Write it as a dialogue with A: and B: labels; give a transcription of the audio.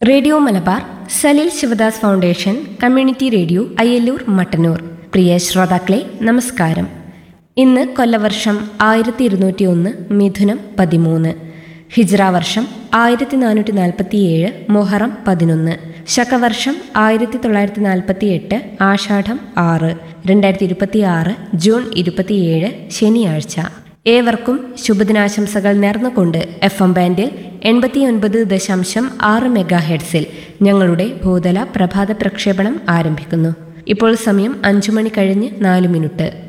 A: radio Malabar Salil Sivadas foundation community radio Ayyallur Mattannur പ്രിയ ശ്രോതാക്കളെ നമസ്കാരം ഇന്ന് കൊല്ലവർഷം ആയിരത്തി ഇരുന്നൂറ്റി ഒന്ന് മിഥുനം പതിമൂന്ന് ഹിജ്ര വർഷം ആയിരത്തി നാനൂറ്റി നാൽപ്പത്തിയേഴ് മൊഹറം പതിനൊന്ന് ശകവർഷം ആയിരത്തി തൊള്ളായിരത്തി നാൽപ്പത്തി എട്ട് ആഷാഢം ആറ് രണ്ടായിരത്തി ഇരുപത്തി ആറ് ജൂൺ ഇരുപത്തിയേഴ് ശനിയാഴ്ച ഏവർക്കും ശുഭദിനാശംസകൾ നേർന്നുകൊണ്ട് എഫ് എം ബാൻഡിൽ എൺപത്തിയൊൻപത് ദശാംശം ആറ് മെഗാ ഹെഡ്സിൽ ഞങ്ങളുടെ ഭൂതല പ്രഭാത പ്രക്ഷേപണം ആരംഭിക്കുന്നു ഇപ്പോൾ സമയം അഞ്ചു മണി കഴിഞ്ഞ് നാല് മിനിറ്റ്